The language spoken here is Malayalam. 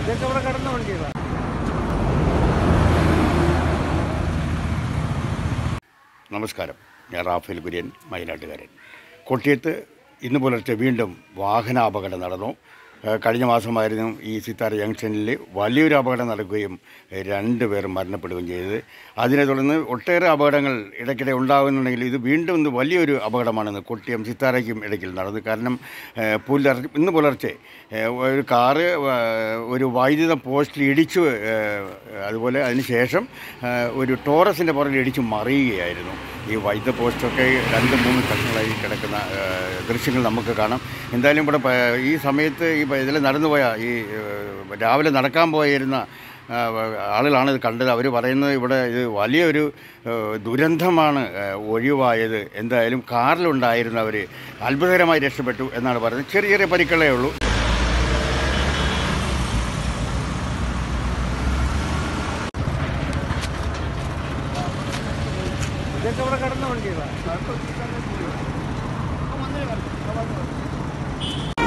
ഇതൊക്കെ ഇവിടെ കിടന്ന വണ്ടികളാണ് നമസ്കാരം ഞാൻ റാഫേൽ കുര്യൻ വയനാട്ടുകാരൻ കോട്ടയത്ത് ഇന്ന് പുലർച്ചെ വീണ്ടും വാഹനാപകടം നടന്നു ഏഹ് കഴിഞ്ഞ മാസമായിരുന്നു ഈ സിത്താര ജംഗ്ഷനിൽ വലിയൊരു അപകടം നടക്കുകയും ഏഹ് രണ്ട് പേർ മരണപ്പെടുകയും ചെയ്തത് അതിനെ തുടർന്ന് ഒട്ടേറെ അപകടങ്ങൾ ഇടയ്ക്കിടെ ഉണ്ടാകുന്നുണ്ടെങ്കിൽ ഇത് വീണ്ടും ഇന്ന് വലിയൊരു അപകടമാണെന്ന് കൊട്ടിയം സിത്താരയ്ക്കും ഇടയ്ക്കിൽ നടന്നു കാരണം ഏഹ് പുലർ ഇന്ന് പുലർച്ചെ ഏഹ് ഒരു കാറ് ഏഹ് ഒരു വൈദ്യുത പോസ്റ്റിൽ ഇടിച്ചു ഏഹ് അതുപോലെ അതിനുശേഷം ഏഹ് ഒരു ടോറസിൻ്റെ പുറകിൽ ഇടിച്ചു മറിയുകയായിരുന്നു ഈ വൈദ്യുത പോസ്റ്റൊക്കെ രണ്ട് മൂന്ന് കഷ്ണങ്ങളായി കിടക്കുന്ന ഏഹ് ദൃശ്യങ്ങൾ നമുക്ക് കാണാം എന്തായാലും ഇവിടെ പ- ഈ സമയത്ത് ഈ ഇതിൽ നടന്നുപോയ ഈ ഏഹ് രാവിലെ നടക്കാൻ പോയിരുന്ന ഏഹ് ആളുകളാണ് ഇത് കണ്ടത് അവർ പറയുന്നത് ഇവിടെ ഇത് വലിയൊരു ഏഹ് ദുരന്തമാണ് ഏഹ് ഒഴിവായത് എന്തായാലും കാറിലുണ്ടായിരുന്നവർ അത്ഭുതകരമായി രക്ഷപ്പെട്ടു എന്നാണ് പറയുന്നത് ചെറിയ ചെറിയ പരിക്കളേ ഉള്ളൂ ഇതൊക്കെ ഇവിടെ കിടന്ന വണ്ടികളാണ്